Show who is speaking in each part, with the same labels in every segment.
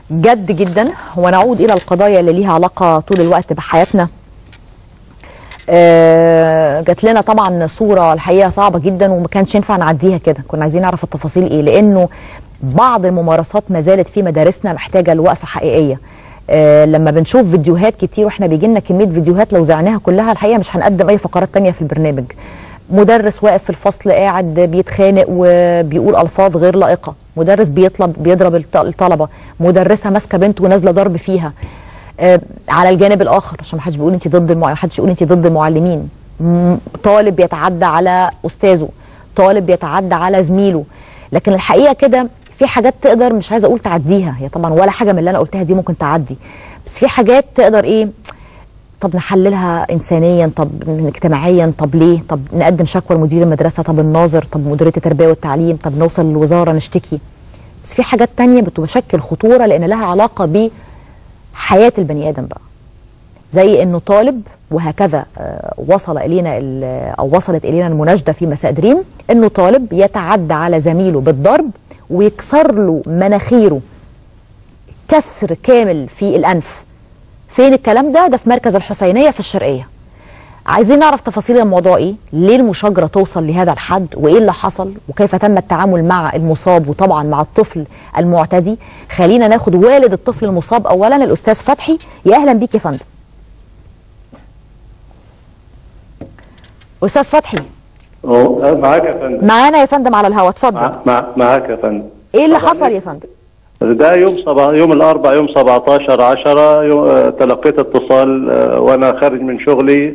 Speaker 1: جد جدا ونعود الى القضايا اللي ليها علاقه طول الوقت بحياتنا آه، جات لنا طبعا صوره الحقيقه صعبه جدا وما كانش ينفع نعديها كده كنا عايزين نعرف التفاصيل ايه لانه بعض الممارسات ما زالت في مدارسنا محتاجه لوقفه حقيقيه آه، لما بنشوف فيديوهات كتير واحنا بيجي لنا كميه فيديوهات لو زعناها كلها الحقيقه مش هنقدم اي فقرات تانية في البرنامج مدرس واقف في الفصل قاعد بيتخانق وبيقول الفاظ غير لائقه مدرس بيطلب بيضرب الط- الطلبه مدرسه ماسكه بنت ونازله ضرب فيها آه، على الجانب الاخر عشان ما حدش بيقول انت ضد المع... حدش يقول انت ضد المعلمين م- طالب بيتعدى على استاذه طالب بيتعدى على زميله لكن الحقيقه كده في حاجات تقدر مش عايزه اقول تعديها هي طبعا ولا حاجه من اللي انا قلتها دي ممكن تعدي بس في حاجات تقدر ايه طب نحللها انسانيا طب اجتماعيا طب ليه طب نقدم شكوى لمدير المدرسه طب الناظر طب مديريه التربيه والتعليم طب نوصل للوزاره نشتكي بس في حاجات تانية بتشكل خطوره لان لها علاقه بحياه البني ادم بقى زي انه طالب وهكذا آه، وصل الينا ال- او وصلت الينا المناشده في مساء دريم انه طالب يتعدى على زميله بالضرب ويكسر له مناخيره كسر كامل في الانف فين الكلام ده ده في مركز الحسينيه في الشرقيه عايزين نعرف تفاصيل الموضوع ايه ليه المشاجره توصل لهذا الحد وايه اللي حصل وكيف تم التعامل مع المصاب وطبعا مع الطفل المعتدي خلينا ناخد والد الطفل المصاب اولا الاستاذ فتحي يا اهلا بيك يا فندم استاذ فتحي
Speaker 2: أه، معاك يا فندم
Speaker 1: معانا يا فندم على الهواء اتفضل
Speaker 2: مع- مع- معاك يا فندم
Speaker 1: ايه اللي
Speaker 2: طبعاً
Speaker 1: حصل يا فندم
Speaker 2: ده يوم سبع يوم الاربع يوم 17 10 يوم آه، تلقيت اتصال آه، وانا خارج من شغلي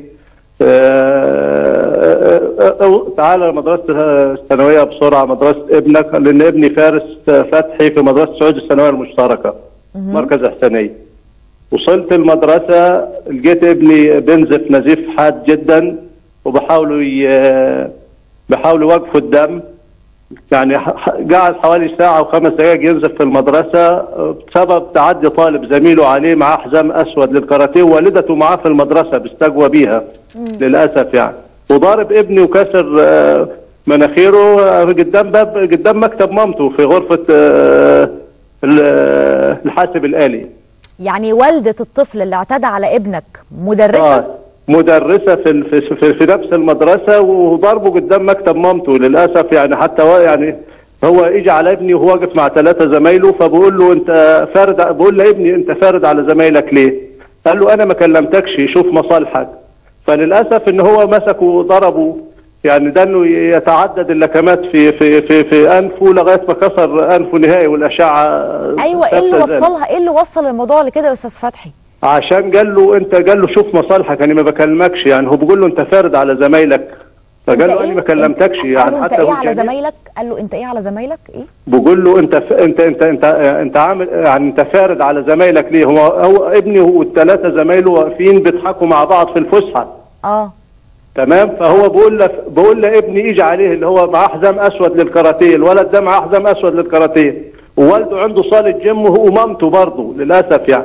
Speaker 2: آه، آه، آه، تعالى مدرسة الثانوية بسرعة مدرسة ابنك لأن ابني فارس آه، فتحي في مدرسة سعود الثانوية المشتركة مركز حسينية وصلت المدرسة لقيت ابني بنزف نزيف حاد جدا وبحاولوا ي... بحاولوا يوقفوا الدم يعني ح- ح- قعد حوالي ساعة وخمس دقائق ينزف في المدرسة آه، بسبب تعدي طالب زميله عليه معاه حزام أسود للكاراتيه ووالدته معاه في المدرسة بيستقوى بيها للأسف يعني وضارب ابني وكسر آه، مناخيره آه، قدام باب قدام مكتب مامته في غرفة آه، ال- آه، الحاسب الآلي
Speaker 1: يعني والده الطفل اللي اعتدى على ابنك مدرسه
Speaker 2: آه مدرسة في ال- في في, في نفس المدرسة وضربه قدام مكتب مامته للأسف يعني حتى هو يعني هو اجى على ابني وهو واقف مع ثلاثة زمايله فبقول له انت فارد بقول لابني انت فارد على زمايلك ليه؟ قال له انا ما كلمتكش شوف مصالحك فللأسف ان هو مسكه وضربه يعني ده انه يتعدد اللكمات في في في في انفه لغايه ما كسر انفه نهائي والاشعه
Speaker 1: ايوه ايه اللي
Speaker 2: ثابتة ذلك.
Speaker 1: وصلها ايه اللي وصل الموضوع لكده يا استاذ فتحي
Speaker 2: عشان قال له انت قال له شوف مصالحك انا ما بكلمكش يعني هو بيقول له انت فارد على زمايلك فقال
Speaker 1: انت
Speaker 2: له انا ما كلمتكش
Speaker 1: قال
Speaker 2: يعني
Speaker 1: له انت
Speaker 2: حتى
Speaker 1: ايه
Speaker 2: هو
Speaker 1: على
Speaker 2: كان-
Speaker 1: زمايلك قال له انت ايه على زمايلك ايه
Speaker 2: بيقول له انت ف... انت انت انت انت عامل يعني انت فارد على زمايلك ليه هو هو ابني والثلاثه زمايله واقفين بيضحكوا مع بعض في الفسحه
Speaker 1: اه
Speaker 2: تمام فهو بيقول له بيقول لابني يجي عليه اللي هو معاه حزام اسود للكاراتيه الولد ده معاه حزام اسود للكاراتيه ووالده عنده صاله جيم وهو ومامته برضه للاسف يعني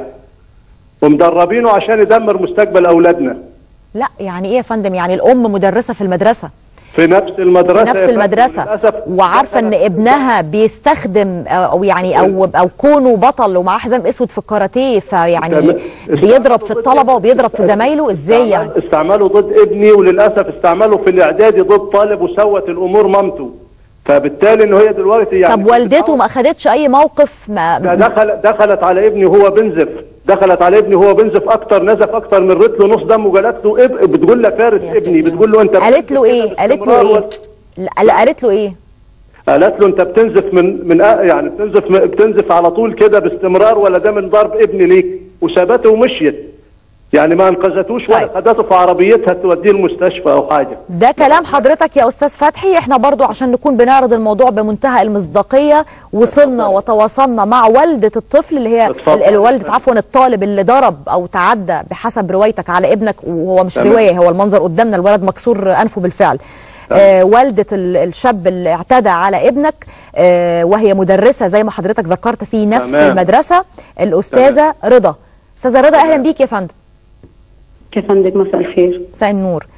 Speaker 2: ومدربينه عشان يدمر مستقبل اولادنا
Speaker 1: لا يعني ايه يا فندم يعني الام مدرسه في المدرسه
Speaker 2: في نفس المدرسة
Speaker 1: في نفس
Speaker 2: يا فندم.
Speaker 1: المدرسه
Speaker 2: للأسف
Speaker 1: وعارفه ان ابنها بيستخدم او يعني او او كونه بطل ومعاه حزام اسود في الكاراتيه فيعني
Speaker 2: تمام.
Speaker 1: بيضرب في الطلبه وبيضرب في زمايله ازاي يعني
Speaker 2: استعملوا ضد ابني وللاسف استعملوا في الاعدادي ضد طالب وسوت الامور مامته فبالتالي انه هي دلوقتي يعني
Speaker 1: طب والدته ما اخدتش اي موقف
Speaker 2: ده
Speaker 1: ما
Speaker 2: دخل دخلت على ابني وهو بنزف دخلت على ابني وهو بنزف اكتر نزف اكتر من ريت له نص دم وقالت له إب... بتقول له فارس
Speaker 1: يا
Speaker 2: ابني
Speaker 1: سيدي.
Speaker 2: بتقول له انت
Speaker 1: قالت له
Speaker 2: بتنزف
Speaker 1: ايه
Speaker 2: كده
Speaker 1: قالت له
Speaker 2: باستمرار
Speaker 1: ايه
Speaker 2: ولا-
Speaker 1: لا لا، قالت له ايه
Speaker 2: قالت له انت بتنزف من من يعني بتنزف بتنزف على طول كده باستمرار ولا ده من ضرب ابني ليك وسابته ومشيت يعني ما انقذتوش ولا
Speaker 1: طيب.
Speaker 2: خدته في عربيتها توديه المستشفى او حاجه
Speaker 1: ده كلام حضرتك يا استاذ فتحي احنا برضو عشان نكون بنعرض الموضوع بمنتهى المصداقيه وصلنا وتواصلنا مع والده الطفل اللي هي
Speaker 2: اتفضل.
Speaker 1: ال- الوالده عفوا الطالب اللي ضرب او تعدى بحسب روايتك على ابنك وهو مش
Speaker 2: تمام.
Speaker 1: روايه هو المنظر قدامنا الولد مكسور انفه بالفعل آه والده ال- الشاب اللي اعتدى على ابنك آه وهي مدرسه زي ما حضرتك ذكرت في نفس
Speaker 2: تمام.
Speaker 1: المدرسه الاستاذه رضا استاذه رضا اهلا
Speaker 2: تمام.
Speaker 1: بيك يا فندم
Speaker 3: كيف عندك مساء الخير
Speaker 1: مساء النور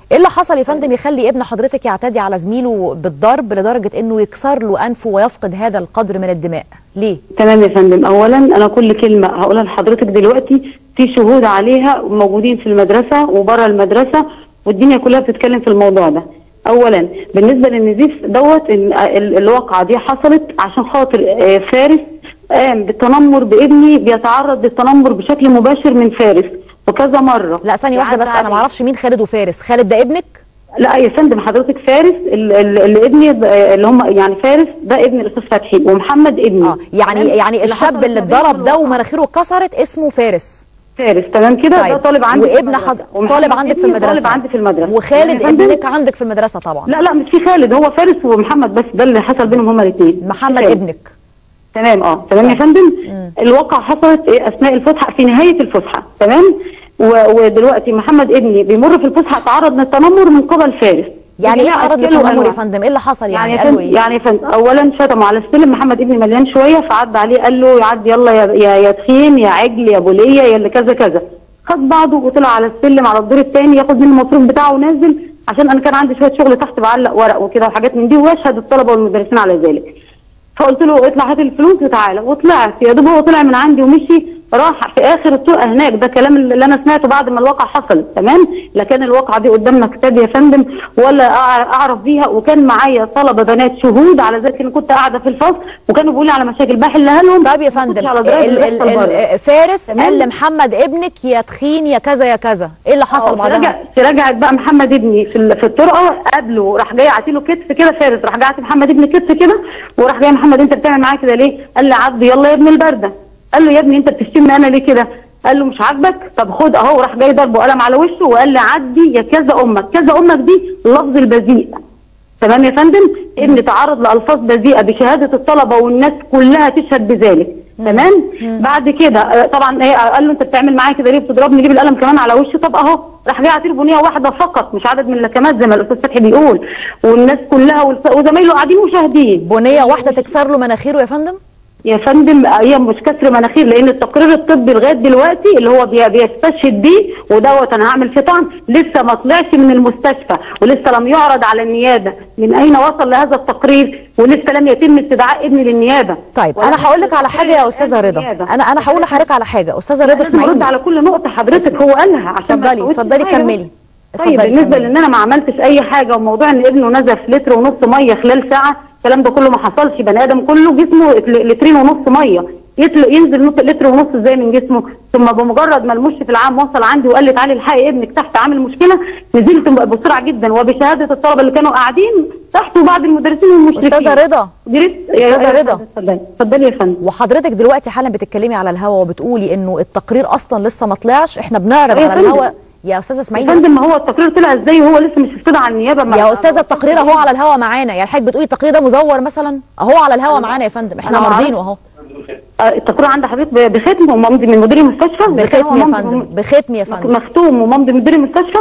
Speaker 1: ايه اللي حصل يا فندم يخلي ابن حضرتك يعتدي على زميله بالضرب لدرجه انه يكسر له انفه ويفقد هذا القدر من الدماء ليه
Speaker 3: تمام يا فندم اولا انا كل كلمه هقولها لحضرتك دلوقتي في شهود عليها موجودين في المدرسه وبره المدرسه والدنيا كلها بتتكلم في الموضوع ده اولا بالنسبه للنزيف دوت ال- ال- الواقعه دي حصلت عشان خاطر آه، فارس قام بالتنمر بابني بيتعرض للتنمر بشكل مباشر من فارس وكذا مره
Speaker 1: لا ثانيه واحده بس
Speaker 3: عدى
Speaker 1: انا ما
Speaker 3: عليه.
Speaker 1: اعرفش مين خالد وفارس خالد ده ابنك
Speaker 3: لا يا فندم حضرتك فارس ال- ال- اللي ابني اللي هم يعني فارس ده ابن الاستاذ فتحي ومحمد ابني
Speaker 1: اه يعني
Speaker 3: تمام؟
Speaker 1: يعني الشاب
Speaker 3: حصلت
Speaker 1: اللي
Speaker 3: ما بينهم
Speaker 1: اتضرب ده
Speaker 3: الواقعة.
Speaker 1: ومناخيره اتكسرت اسمه فارس
Speaker 3: فارس تمام كده
Speaker 1: طيب.
Speaker 3: ده طالب عندي في
Speaker 1: وابن
Speaker 3: المدرسة.
Speaker 1: حض...
Speaker 3: ومحمد
Speaker 1: طالب عندك في
Speaker 3: ابني
Speaker 1: المدرسه
Speaker 3: طالب عندي في المدرسه
Speaker 1: وخالد
Speaker 3: يا فندم؟
Speaker 1: ابنك عندك في المدرسه طبعا
Speaker 3: لا لا مش في خالد هو فارس ومحمد بس ده اللي حصل بينهم هما الاثنين
Speaker 1: محمد ابنك
Speaker 3: تمام اه تمام يا فندم الواقعة حصلت إيه اثناء الفسحه في نهايه الفسحه تمام و- ودلوقتي محمد ابني بيمر في الفسحه تعرض للتنمر من قبل فارس
Speaker 1: يعني ايه
Speaker 3: بجميع
Speaker 1: تعرض
Speaker 3: أشكال
Speaker 1: للتنمر يا
Speaker 3: وأنواع.
Speaker 1: فندم ايه اللي حصل يعني,
Speaker 3: يعني يا
Speaker 1: قالوا
Speaker 3: فندم
Speaker 1: ايه
Speaker 3: يعني يا فندم اولا شتموا على السلم محمد ابني مليان شويه فعدى عليه قال له يعدي يلا يا يا, يا تخين يا عجل يا بوليه يا اللي كذا كذا خد بعضه وطلع على السلم على الدور الثاني ياخد منه المصروف بتاعه ونازل عشان انا كان عندي شويه شغل تحت بعلق ورق وكده وحاجات من دي واشهد الطلبه والمدرسين على ذلك فقلت له اطلع هات الفلوس وتعالى وطلعت يا دوب هو طلع من عندي ومشي راح في اخر الطرقه هناك ده كلام اللي انا سمعته بعد ما الواقعه حصلت تمام لا كان الواقعه دي قدام مكتبي يا فندم ولا أع- اعرف بيها وكان معايا طلبه بنات شهود على ذلك انا كنت قاعده في الفصل وكانوا بيقولوا لي على مشاكل بحلها لهم
Speaker 1: طيب يا
Speaker 3: ما كنتش
Speaker 1: فندم
Speaker 3: على درايه
Speaker 1: ال
Speaker 3: باللي
Speaker 1: ال
Speaker 3: بيحصل بره.
Speaker 1: ال فارس
Speaker 3: تمام؟
Speaker 1: قال لمحمد ابنك يا تخين يا كذا يا كذا ايه اللي حصل
Speaker 3: اه، في رجع
Speaker 1: بعدها
Speaker 3: في رجعت بقى محمد ابني في ال- في الطرقه قبله راح جاي عاطيله كتف كده فارس راح جاي عاطي محمد ابني كتف كده وراح جاي محمد انت بتعمل معايا كده ليه؟ قال لي عبد يلا يا ابن البرده قال له يا ابني انت بتشتمني انا ليه كده؟ قال له مش عاجبك طب خد اهو راح جاي ضربه قلم على وشه وقال لي عدي يا كذا امك كذا امك دي اللفظ البذيء تمام يا فندم ابني تعرض لالفاظ بذيئه بشهاده الطلبه والناس كلها تشهد بذلك تمام بعد كده آه، طبعا ايه قال له انت بتعمل معايا كده ليه بتضربني ليه بالقلم كمان على وشي طب اهو راح جاي عاطيله بنيه واحده فقط مش عدد من اللكمات زي ما الاستاذ فتحي بيقول والناس كلها والس- وزمايله قاعدين مشاهدين
Speaker 1: بنيه واحده تكسر له مناخيره يا فندم
Speaker 3: يا فندم هي مش كسر مناخير لان التقرير الطبي لغايه دلوقتي اللي هو بي- بيستشهد بيه ودوت انا هعمل فيه طعن لسه ما طلعش من المستشفى ولسه لم يعرض على النيابه من اين وصل لهذا التقرير ولسه لم يتم استدعاء ابني للنيابه
Speaker 1: طيب
Speaker 3: ولا
Speaker 1: انا هقول لك على حاجه يا استاذه رضا
Speaker 3: النيابة.
Speaker 1: انا انا هقول لحضرتك على حاجه استاذه رضا
Speaker 3: لازم ارد
Speaker 1: اسمعيني
Speaker 3: على كل نقطه حضرتك هو قالها عشان ما
Speaker 1: اتفضلي
Speaker 3: تفوتش
Speaker 1: اتفضلي
Speaker 3: حاجة.
Speaker 1: كملي
Speaker 3: طيب
Speaker 1: اتفضلي
Speaker 3: بالنسبه
Speaker 1: كملي.
Speaker 3: لان انا ما عملتش اي حاجه وموضوع ان ابنه نزف لتر ونص ميه خلال ساعه الكلام ده كله ما حصلش بني ادم كله جسمه ل- لترين ونص ميه يطل- ينزل نص لتر ونص ازاي من جسمه ثم بمجرد ما المشرف العام وصل عندي وقال لي تعالي الحقي ابنك تحت عامل مشكله نزلت بسرعه جدا وبشهاده الطلبه اللي كانوا قاعدين تحت وبعض المدرسين والمشرفين
Speaker 1: استاذه رضا
Speaker 3: جريت يا
Speaker 1: أستاذة
Speaker 3: يا
Speaker 1: رضا.
Speaker 3: اتفضلي اتفضلي يا فندم
Speaker 1: وحضرتك دلوقتي حالا بتتكلمي على الهوا وبتقولي انه التقرير اصلا لسه ما طلعش احنا بنعرض
Speaker 3: أيوة يا
Speaker 1: على
Speaker 3: فندم.
Speaker 1: الهوا يا استاذه
Speaker 3: يا
Speaker 1: اسماعيل بس.
Speaker 3: فندم ما هو التقرير طلع ازاي وهو لسه مش استدعى على النيابه ما-
Speaker 1: يا استاذه التقرير اهو على الهوا معانا يعني حضرتك بتقولي التقرير ده مزور مثلا اهو على الهوا معانا يا فندم احنا
Speaker 3: أنا ما
Speaker 1: عارضينه اهو
Speaker 3: آه، التقرير عند حضرتك ب- بختم وممضي من مدير المستشفى إذا كان هو
Speaker 1: بختم يا
Speaker 3: ممضي
Speaker 1: فندم
Speaker 3: من-
Speaker 1: بختم يا فندم
Speaker 3: مختوم وممضي من مدير المستشفى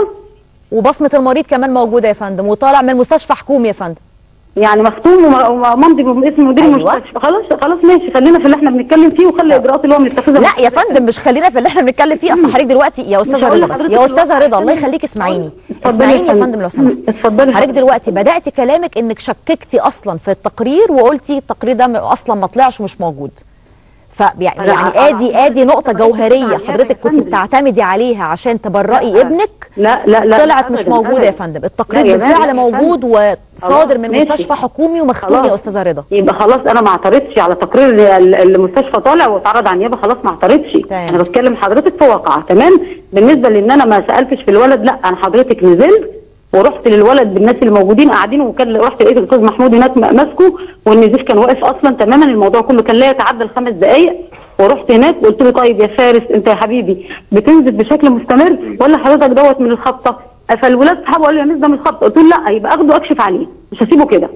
Speaker 1: وبصمه المريض كمان موجوده يا فندم وطالع من مستشفى حكومي يا فندم
Speaker 3: يعني مختوم وم- وممضي باسم مدير
Speaker 1: أيوة.
Speaker 3: المستشفى خلاص خلاص ماشي خلينا في اللي احنا بنتكلم فيه وخلي الاجراءات اللي هو بنتخذها
Speaker 1: لا يا فندم مش خلينا في اللي احنا بنتكلم فيه اصل حضرتك دلوقتي يا استاذه
Speaker 3: هقول
Speaker 1: رضا بس
Speaker 3: لحضرتك
Speaker 1: يا استاذه
Speaker 3: دلوقتي
Speaker 1: رضا الله
Speaker 3: عشان-
Speaker 1: يخليك اسمعيني
Speaker 3: اتفضلي يا
Speaker 1: اسمعيني يا
Speaker 3: فندم.
Speaker 1: فندم لو سمحتي
Speaker 3: اتفضلي
Speaker 1: حضرتك
Speaker 3: حضرتك.
Speaker 1: دلوقتي بداتي كلامك انك شككتي اصلا في التقرير وقلتي التقرير ده م- اصلا ما طلعش ومش موجود فيعني
Speaker 3: لا،
Speaker 1: يعني
Speaker 3: أنا-
Speaker 1: ادي ادي نقطه
Speaker 3: حضرتك
Speaker 1: جوهريه
Speaker 3: بتتكلم
Speaker 1: حضرتك
Speaker 3: يا
Speaker 1: كنت
Speaker 3: فندم.
Speaker 1: بتعتمدي عليها عشان تبرئي
Speaker 3: لا.
Speaker 1: ابنك
Speaker 3: لا لا لا
Speaker 1: طلعت مش
Speaker 3: أبداً،
Speaker 1: موجوده
Speaker 3: أبداً.
Speaker 1: يا فندم
Speaker 3: لا
Speaker 1: التقرير
Speaker 3: يا
Speaker 1: بالفعل
Speaker 3: فندم.
Speaker 1: موجود وصادر من
Speaker 3: ماشي.
Speaker 1: مستشفى حكومي ومختوم
Speaker 3: خلاص.
Speaker 1: يا استاذه رضا
Speaker 3: يبقى خلاص انا ما اعترضتش على تقرير ال- المستشفى طالع واتعرض على النيابه خلاص ما اعترضش
Speaker 1: تمام.
Speaker 3: انا بتكلم حضرتك في واقعه تمام بالنسبه لان انا ما سالتش في الولد لا انا حضرتك نزلت ورحت للولد بالناس اللي موجودين قاعدين وكان رحت لقيت الاستاذ محمود هناك م- ماسكه والنزيف كان واقف اصلا تماما الموضوع كله كان لا يتعدى الخمس دقائق ورحت هناك وقلت له طيب يا فارس انت يا حبيبي بتنزف بشكل مستمر ولا حضرتك دوت من الخبطه فالولاد صحابه قالوا لي يا مس ده من الخبطه قلت له لا يبقى اخده اكشف عليه مش هسيبه كده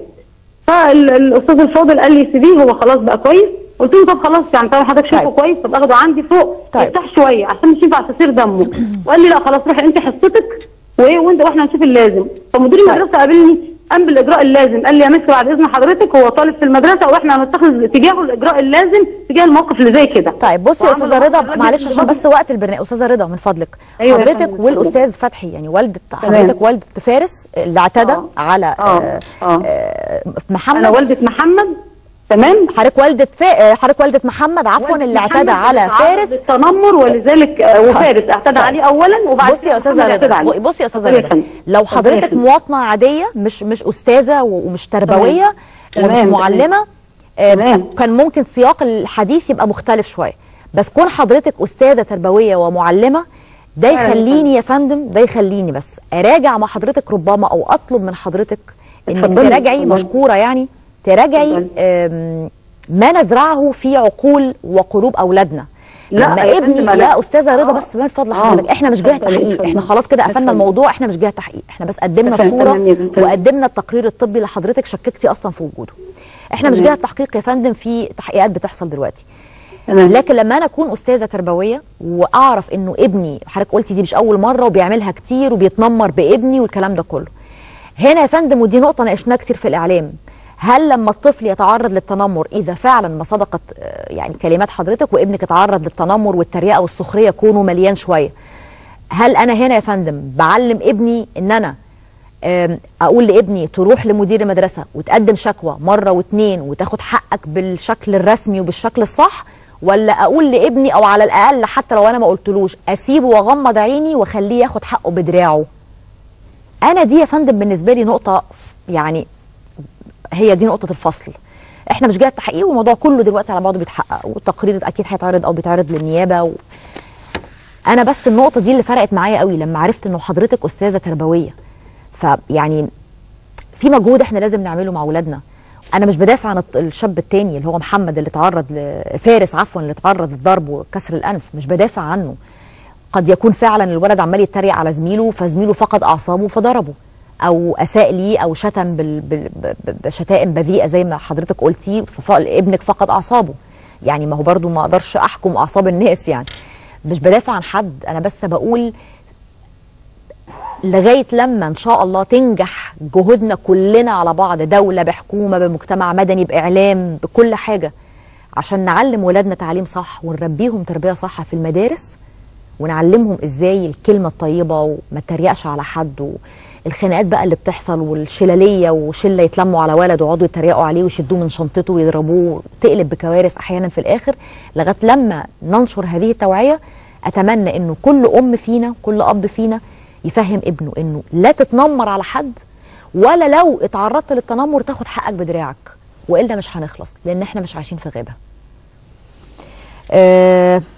Speaker 3: فالاستاذ الفاضل قال لي سيبيه هو خلاص بقى كويس قلت له طب خلاص يعني طالما حضرتك شايفه
Speaker 1: طيب.
Speaker 3: كويس طب اخده عندي فوق
Speaker 1: طيب.
Speaker 3: يرتاح شويه عشان مش ينفع تسير دمه وقال لي لا خلاص روحي انت حصتك وايه وانت واحنا هنشوف اللازم فمدير
Speaker 1: طيب.
Speaker 3: المدرسه قابلني قام بالاجراء اللازم قال لي يا مس بعد اذن حضرتك هو طالب في المدرسه واحنا هنتخذ تجاهه الاجراء اللازم تجاه الموقف اللي زي كده
Speaker 1: طيب بصي يا
Speaker 3: وعمل
Speaker 1: استاذه رضا
Speaker 3: محاضرات
Speaker 1: معلش عشان بس وقت البرنامج استاذه رضا من فضلك
Speaker 3: أيوة يا
Speaker 1: حضرتك
Speaker 3: فندم.
Speaker 1: والاستاذ فتحي يعني والده
Speaker 3: تمام.
Speaker 1: حضرتك والده فارس اللي اعتدى
Speaker 3: آه.
Speaker 1: على
Speaker 3: آه.
Speaker 1: آه،
Speaker 3: آه.
Speaker 1: آه،
Speaker 3: انا
Speaker 1: محمد
Speaker 3: والده محمد تمام
Speaker 1: حضرتك والده فا... آه، حضرتك والده محمد عفوا اللي اعتدى على فارس
Speaker 3: التنمر ولذلك آه، وفارس اعتدى عليه اولا وبعد
Speaker 1: بصي يا
Speaker 3: كده
Speaker 1: استاذه
Speaker 3: محمد اعتدى
Speaker 1: رضا
Speaker 3: عليه.
Speaker 1: بصي يا استاذه
Speaker 3: اتفضلي يا
Speaker 1: رضا
Speaker 3: فندم.
Speaker 1: لو
Speaker 3: اتفضلي يا
Speaker 1: حضرتك
Speaker 3: فندم.
Speaker 1: مواطنه عاديه مش مش استاذه و- ومش تربويه ومش
Speaker 3: تمام.
Speaker 1: معلمه آه،
Speaker 3: تمام.
Speaker 1: كان ممكن سياق الحديث يبقى مختلف شويه بس كون حضرتك استاذه تربويه ومعلمه ده
Speaker 3: فعلا.
Speaker 1: يخليني يا فندم ده يخليني بس اراجع مع حضرتك ربما او اطلب من حضرتك انك
Speaker 3: اتفضلي،
Speaker 1: تراجعي
Speaker 3: اتفضلي.
Speaker 1: مشكوره يعني تراجعي
Speaker 3: اتفضلي.
Speaker 1: آم، ما نزرعه في عقول وقلوب اولادنا
Speaker 3: لا
Speaker 1: لما
Speaker 3: يا
Speaker 1: ابني
Speaker 3: فندم، أنا-
Speaker 1: يا استاذه رضا
Speaker 3: آه.
Speaker 1: بس من فضل
Speaker 3: آه.
Speaker 1: حضرتك احنا مش جهه
Speaker 3: اتفضلي،
Speaker 1: تحقيق
Speaker 3: اتفضلي.
Speaker 1: احنا خلاص كده قفلنا
Speaker 3: اتفضلي.
Speaker 1: الموضوع احنا مش جهه تحقيق احنا بس قدمنا
Speaker 3: تمام،
Speaker 1: الصوره
Speaker 3: تمام يا بنت.
Speaker 1: وقدمنا التقرير الطبي اللي حضرتك شككتي اصلا في وجوده احنا مش
Speaker 3: تمام.
Speaker 1: جهه تحقيق يا فندم في تحقيقات بتحصل دلوقتي
Speaker 3: تمام.
Speaker 1: لكن لما انا اكون استاذه تربويه واعرف انه ابني حضرتك قلتي دي مش اول مره وبيعملها كتير وبيتنمر بابني والكلام ده كله هنا يا فندم ودي نقطه ناقشناها كتير في الاعلام هل لما الطفل يتعرض للتنمر اذا فعلا ما صدقت آه، يعني كلمات حضرتك وابنك اتعرض للتنمر والتريقه والسخريه كونه مليان شويه هل انا هنا يا فندم بعلم ابني ان انا آم، اقول لابني تروح لمدير المدرسه وتقدم شكوى مره واتنين وتاخد حقك بالشكل الرسمي وبالشكل الصح ولا اقول لابني او على الاقل حتى لو انا ما قلتلوش اسيبه واغمض عيني واخليه ياخد حقه بدراعه انا دي يا فندم بالنسبه لي نقطه يعني هي دي نقطه الفصل احنا مش جهه تحقيق والموضوع كله دلوقتي على بعضه بيتحقق والتقرير اكيد هيتعرض او بيتعرض للنيابه و... انا بس النقطه دي اللي فرقت معايا قوي لما عرفت انه حضرتك استاذه تربويه فيعني في مجهود احنا لازم نعمله مع اولادنا انا مش بدافع عن الط- الشاب التاني اللي هو محمد اللي تعرض ل... فارس عفوا اللي تعرض للضرب وكسر الانف مش بدافع عنه قد يكون فعلا الولد عمال يتريق على زميله فزميله فقد اعصابه فضربه او اساء ليه او شتم بال... بال... ب- بشتائم بذيئه زي ما حضرتك قلتي فابنك فقد اعصابه يعني ما هو برضو ما اقدرش احكم اعصاب الناس يعني مش بدافع عن حد انا بس بقول لغايه لما ان شاء الله تنجح جهودنا كلنا على بعض دوله بحكومه بمجتمع مدني باعلام بكل حاجه عشان نعلم ولادنا تعليم صح ونربيهم تربيه صح في المدارس ونعلمهم ازاي الكلمه الطيبه وما تريقش على حد الخناقات بقى اللي بتحصل والشلاليه وشله يتلموا على ولد ويقعدوا يتريقوا عليه ويشدوه من شنطته ويضربوه تقلب بكوارث احيانا في الاخر لغايه لما ننشر هذه التوعيه اتمنى انه كل ام فينا كل اب فينا يفهم ابنه انه لا تتنمر على حد ولا لو اتعرضت للتنمر تاخد حقك بدراعك والا مش هنخلص لان احنا مش عايشين في غابه. آه